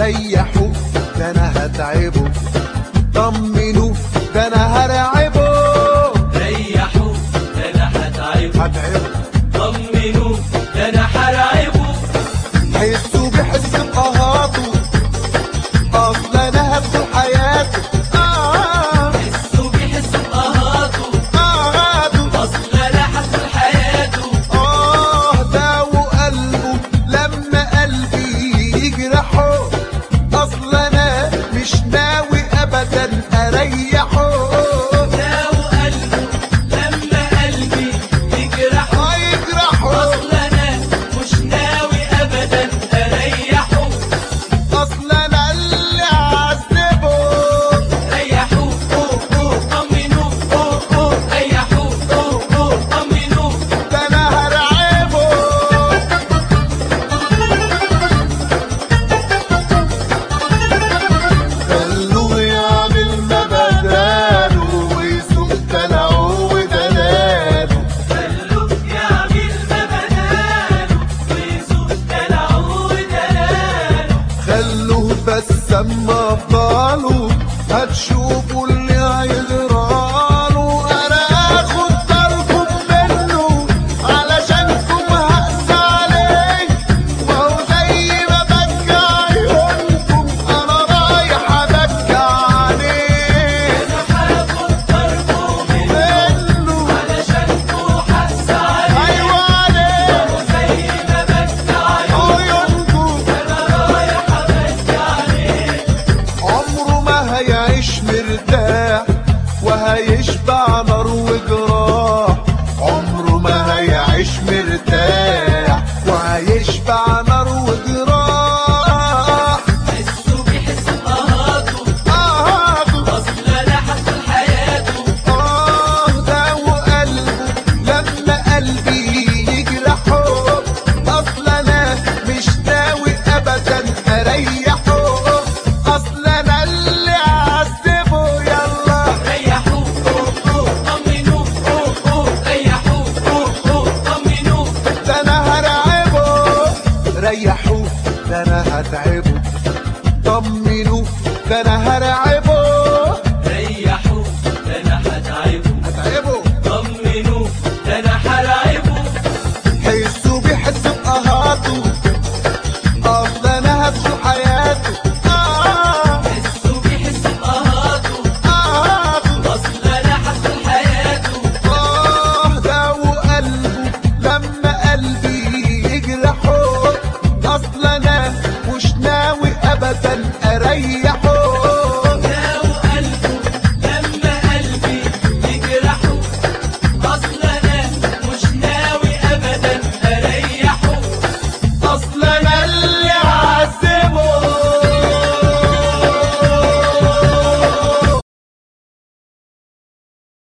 ريحوا ده انا هتعبه طمنوا ده انا هرعبه ريحوا ده انا هتعبه هتعبه طمنوا ده انا هرعبه حسوا بحس بقهاته اصل انا هدخل حياته آه حسوا بيحسوا بقهاته قهاته اصل انا هدخل حياته آه داو قلبه لما قلبي يجرحه أصل أنا مش ناوي أبدا أريحه داو قلبه لما قلبي يجرحه آه يجرحه اصل انا مش ناوي ابدا اريحه أصل أنا اللي عذبه ريحوا أوه أوه طمنوا أوه أوه ريحوا أوه أوه طمنوا ده أنا هرعبه خلوه يعمل ما بداله ويسوق دلعه ودلاله خلوه يعمل ما بداله ويسوق دلعه ودلاله خلوه بس اما افضاله هتشوفوا اللي هيجراله انا اخد بالكم منه علشانكم هقسى عليه وهو زي ما بكى عيونكم انا رايح ابكى عليه انا هاخد ضربه منه منه علشانكوا حس عليه ايوه عليه زي ما بكى عيونكم عيونكم انا رايح ابكي عليه عمره ما هيعيش مرتاح وهيشبع نار وجراح عمره ما هيعيش مرتاح وهيشبع نار وجراح حسوا بيحسوا بقهاته آه اصل انا هدخل حياته آه ده وقلبه لما قلبي يجرحه أصل أنا مش ناوي أبدا أريحه أصل أنا اللي عذبه يلا ريحوا أوه أوه طمنوا أوه أوه ريحوا أوه أوه طمنوا ده أنا هرعبه ريحوه ده أنا هتعبه طمنوه ده أنا هرعبه ريحوا ده انا هتعبه هتعبه طمنوا ده انا هرعبه حسوا بيحس بقهاته أصل أنا هدخل حياته آه حسوا بيحسوا بقهاته آه اصل انا هدخل حياته آه ده وقلبه لما قلبي يجرحه أصل أنا مش ناوي أبدا